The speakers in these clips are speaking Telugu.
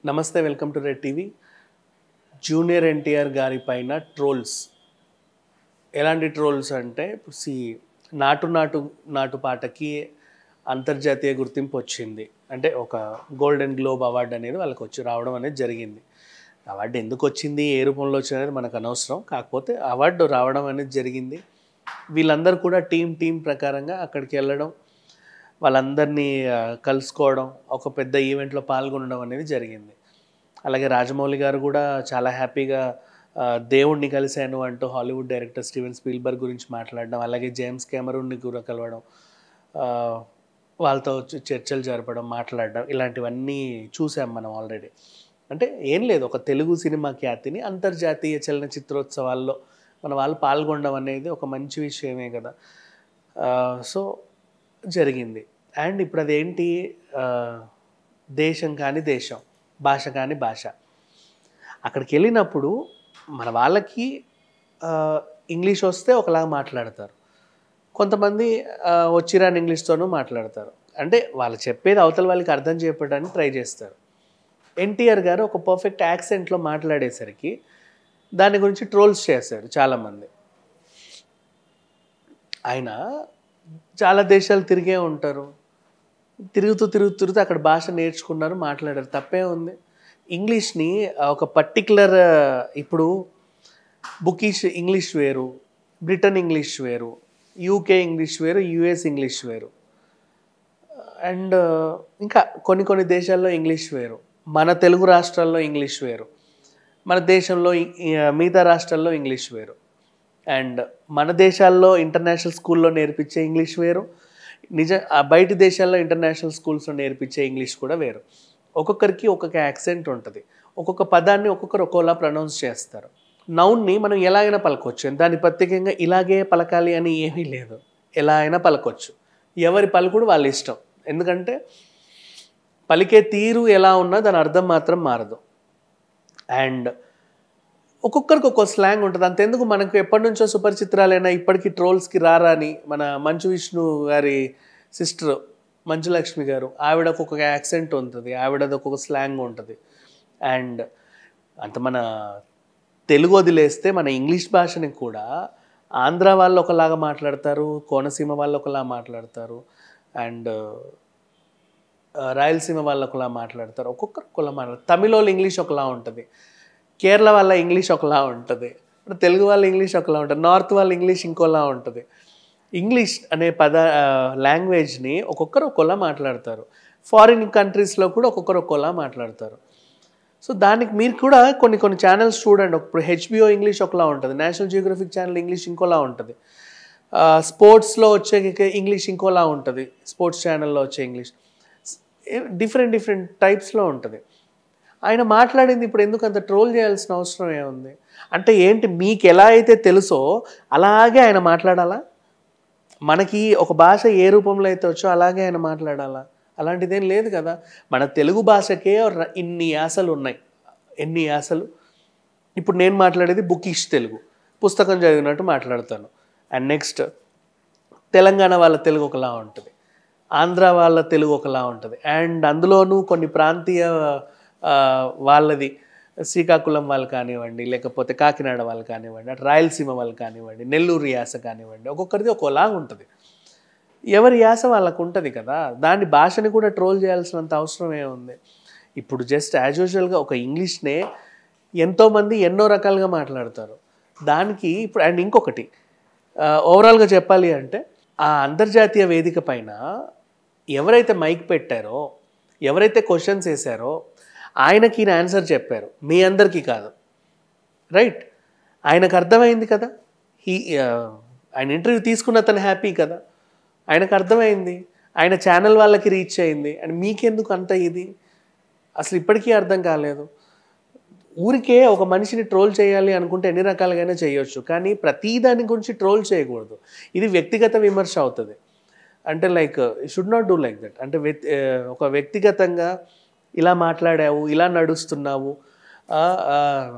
నమస్తే welcome to Red TV junior NTR గారి పైన ట్రోల్స్ ఎలాంటి ట్రోల్స్ అంటే ఇప్పుడు సి నాటు నాటు నాటు పాటకి అంతర్జాతీయ గుర్తింపు వచ్చింది అంటే ఒక గోల్డెన్ గ్లోబ్ అవార్డు అనేది వాళ్ళకి వచ్చి రావడం అనేది జరిగింది అవార్డు ఎందుకు వచ్చింది ఏ రూపంలో వచ్చింది అనేది మనకు అనవసరం కాకపోతే అవార్డు రావడం అనేది జరిగింది వీళ్ళందరూ కూడా టీం టీం ప్రకారంగా అక్కడికి వెళ్ళడం వాళ్ళందరినీ ఆ, కలుసుకోవడం ఒక పెద్ద ఈవెంట్లో పాల్గొనడం అనేది జరిగింది అలాగే రాజమౌళి గారు కూడా చాలా హ్యాపీగా ఆ, దేవుణ్ణి కలిశాను అంటూ హాలీవుడ్ డైరెక్టర్ స్టీవెన్ స్పీల్బర్గ్ గురించి మాట్లాడడం అలాగే జేమ్స్ కెమెరూన్ని కూడా కలవడం ఆ, వాళ్ళతో చ- చర్చలు జరపడం మాట్లాడడం ఇలాంటివన్నీ చూసాం మనం ఆల్రెడీ అంటే ఏం లేదు ఒక తెలుగు సినిమా ఖ్యాతిని అంతర్జాతీయ చలనచిత్రోత్సవాల్లో మన వాళ్ళు పాల్గొనడం అనేది ఒక మంచి విషయమే కదా ఆ, సో జరిగింది అండ్ ఇప్పుడు అదేంటి ఆ, దేశం కాని దేశం భాష కాని భాష అక్కడికి వెళ్ళినప్పుడు మన వాళ్ళకి ఆ, ఇంగ్లీష్ వస్తే ఒకలాగా మాట్లాడతారు కొంతమంది ఆ, వచ్చిరాని ఇంగ్లీష్తోనూ మాట్లాడతారు అంటే వాళ్ళు చెప్పేది అవతల వాళ్ళకి అర్థం చేయడానికి ట్రై చేస్తారు ఎన్టీఆర్ గారు ఒక పర్ఫెక్ట్ యాక్సెంట్లో మాట్లాడేసరికి దాని గురించి ట్రోల్స్ చేశారు చాలామంది ఆయన చాలా దేశాలు తిరిగే ఉంటారు తిరుగుతూ తిరుగుతూ తిరుగుతూ అక్కడ భాష నేర్చుకున్నారు మాట్లాడారు తప్పే ఉంది ఇంగ్లీష్ని ఒక పర్టికులర్ ఇప్పుడు బుకిష్ ఇంగ్లీష్ వేరు బ్రిటన్ ఇంగ్లీష్ వేరు యూకే ఇంగ్లీష్ వేరు యుఎస్ ఇంగ్లీష్ వేరు అండ్ ఇంకా కొన్ని కొన్ని దేశాల్లో ఇంగ్లీష్ వేరు మన తెలుగు రాష్ట్రాల్లో ఇంగ్లీష్ వేరు మన దేశంలో ఇ- ఈ, మిగతా రాష్ట్రాల్లో ఇంగ్లీష్ వేరు అండ్ మన దేశాల్లో ఇంటర్నేషనల్ స్కూల్లో నేర్పించే ఇంగ్లీష్ వేరు నిజ ఆ బయటి దేశాల్లో ఇంటర్నేషనల్ స్కూల్స్లో నేర్పించే ఇంగ్లీష్ కూడా వేరు ఒక్కొక్కరికి ఒక్కొక్క యాక్సెంట్ ఉంటుంది ఒక్కొక్క పదాన్ని ఒక్కొక్కరు ఒక్కోలా ప్రొనౌన్స్ చేస్తారు నౌన్ని మనం ఎలాగైనా పలకొచ్చు దాన్ని ప్రత్యేకంగా ఇలాగే పలకాలి అని ఏమీ లేదు ఎలా అయినా పలకొచ్చు ఎవరి పలుకుడు వాళ్ళ ఇష్టం ఎందుకంటే పలికే తీరు ఎలా ఉన్నా దాని అర్థం మాత్రం మారదు అండ్ ఒక్కొక్కరికి ఒక్కో స్లాంగ్ ఉంటుంది అంతెందుకు మనకు ఎప్పటి నుంచో సుపరిచిత్రాలైనా ఇప్పటికీ ట్రోల్స్కి రారా అని మన మంచు విష్ణు గారి సిస్టర్ మంచులక్ష్మి గారు ఆవిడకు ఒక్కొక్క యాక్సెంట్ ఉంటుంది ఆవిడది ఒక్కొక్క స్లాంగ్ ఉంటుంది అండ్ అంత మన తెలుగు వదిలేస్తే మన ఇంగ్లీష్ భాషని కూడా ఆంధ్ర వాళ్ళు ఒకలాగా మాట్లాడతారు కోనసీమ వాళ్ళు ఒకలా మాట్లాడతారు అండ్ ఆ, రాయలసీమ వాళ్ళు ఒకలా మాట్లాడతారు ఒక్కొక్కరు ఒకలా మాట్లాడతారు తమిళ వాళ్ళు ఇంగ్లీష్ ఒకలా ఉంటుంది కేరళ వాళ్ళ ఇంగ్లీష్ ఒకలా ఉంటుంది ఇప్పుడు తెలుగు వాళ్ళ ఇంగ్లీష్ ఒకలా ఉంటుంది నార్త్ వాళ్ళ ఇంగ్లీష్ ఇంకోలా ఉంటుంది ఇంగ్లీష్ అనే పద లాంగ్వేజ్ని ఒక్కొక్కరు ఒక్కోలా మాట్లాడతారు ఫారిన్ కంట్రీస్లో కూడా ఒక్కొక్కరు ఒక్కోలా మాట్లాడతారు సో దానికి మీరు కూడా కొన్ని కొన్ని ఛానల్స్ చూడండి ఇప్పుడు హెచ్బిఓ ఇంగ్లీష్ ఒకలా ఉంటుంది నేషనల్ జియోగ్రఫిక్ ఛానల్ ఇంగ్లీష్ ఇంకోలా ఉంటుంది స్పోర్ట్స్లో వచ్చే ఇంగ్లీష్ ఇంకోలా ఉంటుంది స్పోర్ట్స్ ఛానల్లో వచ్చే ఇంగ్లీష్ డిఫరెంట్ డిఫరెంట్ టైప్స్లో ఉంటుంది ఆయన మాట్లాడింది ఇప్పుడు ఎందుకు అంత ట్రోల్ చేయాల్సిన అవసరం ఏముంది అంటే ఏంటి మీకు ఎలా అయితే తెలుసో అలాగే ఆయన మాట్లాడాలా మనకి ఒక భాష ఏ రూపంలో అయితే వచ్చో అలాగే ఆయన మాట్లాడాలా అలాంటిదేం లేదు కదా మన తెలుగు భాషకే ర- ఇన్ని యాసలు ఉన్నాయి ఎన్ని యాసలు ఇప్పుడు నేను మాట్లాడేది బుకిష్ తెలుగు పుస్తకం చదివినట్టు మాట్లాడతాను అండ్ నెక్స్ట్ తెలంగాణ వాళ్ళ తెలుగు ఒకలా ఉంటుంది ఆంధ్ర వాళ్ళ తెలుగు ఒకలా ఉంటుంది అండ్ అందులోనూ కొన్ని ప్రాంతీయ ఆ, వాళ్ళది శ్రీకాకుళం వాళ్ళు కానివ్వండి లేకపోతే కాకినాడ వాళ్ళు కానివ్వండి అటు రాయలసీమ వాళ్ళు కానివ్వండి నెల్లూరు యాస కానివ్వండి ఒక్కొక్కరిది ఒక్కోలాగా ఉంటుంది ఎవరి యాస వాళ్ళకు ఉంటుంది కదా దాని భాషని కూడా ట్రోల్ చేయాల్సినంత అవసరం ఏముంది ఇప్పుడు జస్ట్ యాజ్ యూజువల్గా ఒక ఇంగ్లీష్నే ఎంతోమంది ఎన్నో రకాలుగా మాట్లాడతారు దానికి ఇప్పుడు అండ్ ఇంకొకటి ఓవరాల్గా చెప్పాలి అంటే ఆ అంతర్జాతీయ వేదిక పైన ఎవరైతే మైక్ పెట్టారో ఎవరైతే క్వశ్చన్స్ వేశారో ఆయనకి ఈయన ఆన్సర్ చెప్పారు మీ అందరికీ కాదు రైట్ ఆయనకు అర్థమైంది కదా హీ ఆయన ఇంటర్వ్యూ తీసుకున్న అతను హ్యాపీ కదా ఆయనకు అర్థమైంది ఆయన ఛానల్ వాళ్ళకి రీచ్ అయింది అండ్ మీకెందుకు అంత ఇది అసలు ఇప్పటికీ అర్థం కాలేదు ఊరికే ఒక మనిషిని ట్రోల్ చేయాలి అనుకుంటే ఎన్ని రకాలుగానే చేయొచ్చు కానీ ప్రతి దాని గురించి ట్రోల్ చేయకూడదు ఇది వ్యక్తిగత విమర్శ అవుతుంది అంటే like should not do like that అంటే వ్యక్- ఆ, ఒక వ్యక్తిగతంగా ఇలా మాట్లాడావు ఇలా నడుస్తున్నావు ఆ, ఆ,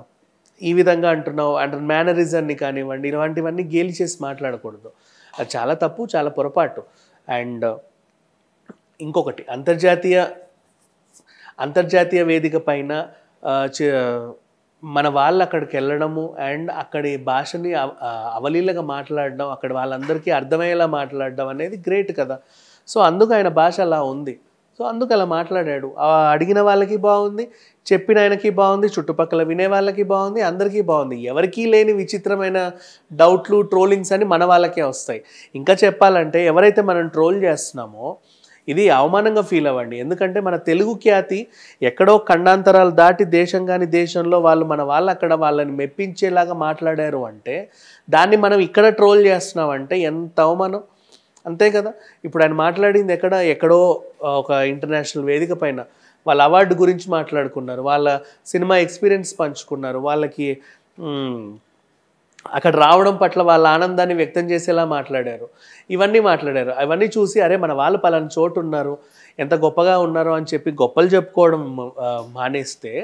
ఈ విధంగా అంటున్నావు అంటే మేనరిజాన్ని కానివ్వండి ఇలాంటివన్నీ గేలి చేసి మాట్లాడకూడదు అది చాలా తప్పు చాలా పొరపాటు అండ్ ఇంకొకటి అంతర్జాతీయ అంతర్జాతీయ వేదిక పైన ఆ, చ- మన వాళ్ళు అక్కడికి వెళ్ళడము అండ్ అక్కడి భాషని అవ- ఆ, అవలీలగా మాట్లాడడం అక్కడ వాళ్ళందరికీ అర్థమయ్యేలా మాట్లాడడం అనేది గ్రేట్ కదా సో అందుకు ఆయన భాష అలా ఉంది సో అందుకు అలా మాట్లాడాడు ఆ అడిగిన వాళ్ళకి బాగుంది చెప్పిన ఆయనకి బాగుంది చుట్టుపక్కల వినే వాళ్ళకి బాగుంది అందరికీ బాగుంది ఎవరికీ లేని విచిత్రమైన డౌట్లు ట్రోలింగ్స్ అని మన వాళ్ళకే వస్తాయి ఇంకా చెప్పాలంటే ఎవరైతే మనం ట్రోల్ చేస్తున్నామో ఇది అవమానంగా ఫీల్ అవ్వండి ఎందుకంటే మన తెలుగు ఖ్యాతి ఎక్కడో ఖండాంతరాలు దాటి దేశం కాని దేశంలో వాళ్ళు మన వాళ్ళు అక్కడ వాళ్ళని మెప్పించేలాగా మాట్లాడారు అంటే దాన్ని మనం ఇక్కడ ట్రోల్ చేస్తున్నామంటే ఎంత అవమానం అంతే కదా ఇప్పుడు ఆయన మాట్లాడింది ఎక్కడ ఎక్కడో ఆ, ఒక ఇంటర్నేషనల్ వేదిక పైన వాళ్ళ అవార్డు గురించి మాట్లాడుకున్నారు వాళ్ళ సినిమా ఎక్స్పీరియన్స్ పంచుకున్నారు వాళ్ళకి మ్, అక్కడ రావడం పట్ల వాళ్ళ ఆనందాన్ని వ్యక్తం చేసేలా మాట్లాడారు ఇవన్నీ మాట్లాడారు అవన్నీ చూసి అరే మన వాళ్ళు పలానా చోటు ఉన్నారు ఎంత గొప్పగా ఉన్నారు అని చెప్పి గొప్పలు చెప్పుకోవడం ఆ, మానేస్తే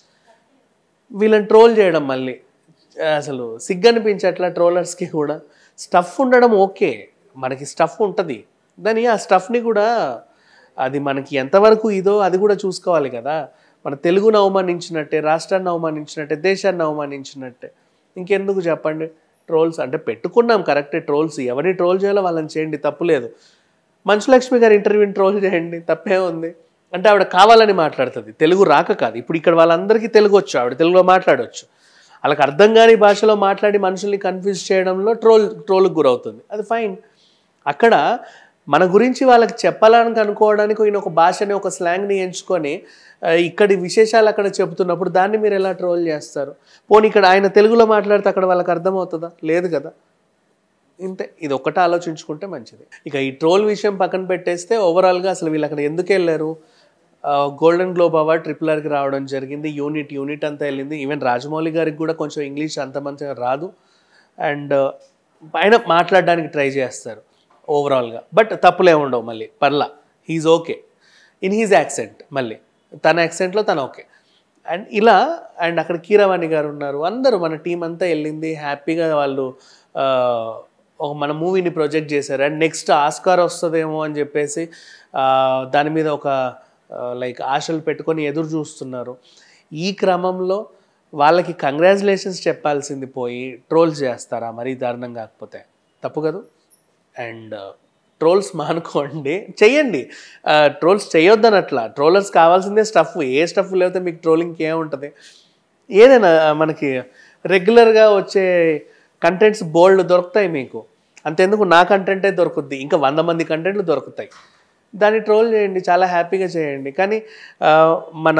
వీళ్ళని ట్రోల్ చేయడం మళ్ళీ అసలు సిగ్గనిపించట్లా ట్రోలర్స్కి కూడా స్టఫ్ ఉండడం ఓకే మనకి స్టఫ్ ఉంటుంది దాని ఆ స్టఫ్ని కూడా అది మనకి ఎంతవరకు ఇదో అది కూడా చూసుకోవాలి కదా మన తెలుగును అవమానించినట్టే రాష్ట్రాన్ని అవమానించినట్టే దేశాన్ని అవమానించినట్టే ఇంకెందుకు చెప్పండి ట్రోల్స్ అంటే పెట్టుకున్నాం కరెక్టే ట్రోల్స్ ఎవరిని ట్రోల్ చేయాలో వాళ్ళని చేయండి తప్పులేదు మంచులక్ష్మి గారి ఇంటర్వ్యూని ట్రోల్ చేయండి తప్పే ఉంది అంటే ఆవిడ కావాలని మాట్లాడుతుంది తెలుగు రాక కాదు ఇప్పుడు ఇక్కడ వాళ్ళందరికీ తెలుగు వచ్చు ఆవిడ తెలుగులో మాట్లాడవచ్చు వాళ్ళకి అర్థం కాని భాషలో మాట్లాడి మనుషుల్ని కన్ఫ్యూజ్ చేయడంలో ట్రోల్ ట్రోల్కి గురవుతుంది అది ఫైన్ అక్కడ మన గురించి వాళ్ళకి చెప్పాలని అనుకోవడానికి ఈయన ఒక భాషని ఒక స్లాంగ్ని ఎంచుకొని ఆ, ఇక్కడి విశేషాలు అక్కడ చెబుతున్నప్పుడు దాన్ని మీరు ఎలా ట్రోల్ చేస్తారు పోనీ ఇక్కడ ఆయన తెలుగులో మాట్లాడితే అక్కడ వాళ్ళకి అర్థమవుతుందా లేదు కదా ఇంతే ఇది ఒక్కటే ఆలోచించుకుంటే మంచిది ఇక ఈ ట్రోల్ విషయం పక్కన పెట్టేస్తే ఓవరాల్గా అసలు వీళ్ళు అక్కడ ఎందుకు వెళ్ళారు గోల్డెన్ గ్లోబ్ అవార్డ్ ట్రిపుల్ ఆర్కి రావడం జరిగింది యూనిట్ యూనిట్ అంతా వెళ్ళింది ఈవెన్ రాజమౌళి గారికి కూడా కొంచెం ఇంగ్లీష్ అంత మంచిగా రాదు అండ్ ఆయన మాట్లాడడానికి ట్రై చేస్తారు ఓవరాల్గా బట్ తప్పులే ఉండవు మళ్ళీ పర్లా he's okay in he's accent మళ్ళీ తన యాక్సెంట్లో తను ఓకే అండ్ ఇలా అండ్ అక్కడ కీరవాణి గారు ఉన్నారు అందరూ మన టీం అంతా వెళ్ళింది హ్యాపీగా వాళ్ళు ఆ, ఒక మన మూవీని ప్రొజెక్ట్ చేశారు అండ్ నెక్స్ట్ ఆస్కార్ వస్తుందేమో అని చెప్పేసి ఆ, దాని మీద ఒక లైక్ ఆశలు పెట్టుకొని ఎదురు చూస్తున్నారు ఈ క్రమంలో వాళ్ళకి కంగ్రాచులేషన్స్ చెప్పాల్సింది పోయి ట్రోల్స్ చేస్తారా మరీ దారుణం కాకపోతే తప్పు కదా అండ్ ట్రోల్స్ మానుకోండి చెయ్యండి ట్రోల్స్ చేయొద్దని అట్లా ట్రోలర్స్ కావాల్సిందే స్టఫ్ ఏ స్టఫ్ లేకపోతే మీకు ట్రోలింగ్కి ఏముంటుంది ఏదైనా మనకి రెగ్యులర్గా వచ్చే కంటెంట్స్ బోల్డ్ దొరుకుతాయి మీకు అంతెందుకు నా కంటెంటే దొరుకుద్ది ఇంకా వంద మంది కంటెంట్లు దొరుకుతాయి దాన్ని ట్రోల్ చేయండి చాలా హ్యాపీగా చేయండి కానీ ఆ, మన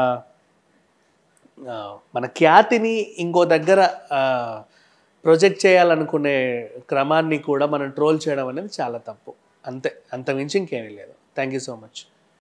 ఆ, మన ఖ్యాతిని ఇంకో దగ్గర ప్రొజెక్ట్ చేయాలనుకునే క్రమాన్ని కూడా మనం ట్రోల్ చేయడం అనేది చాలా తప్పు అంతే అంత మించి ఇంకేమీ లేదు థ్యాంక్ యూ సో మచ్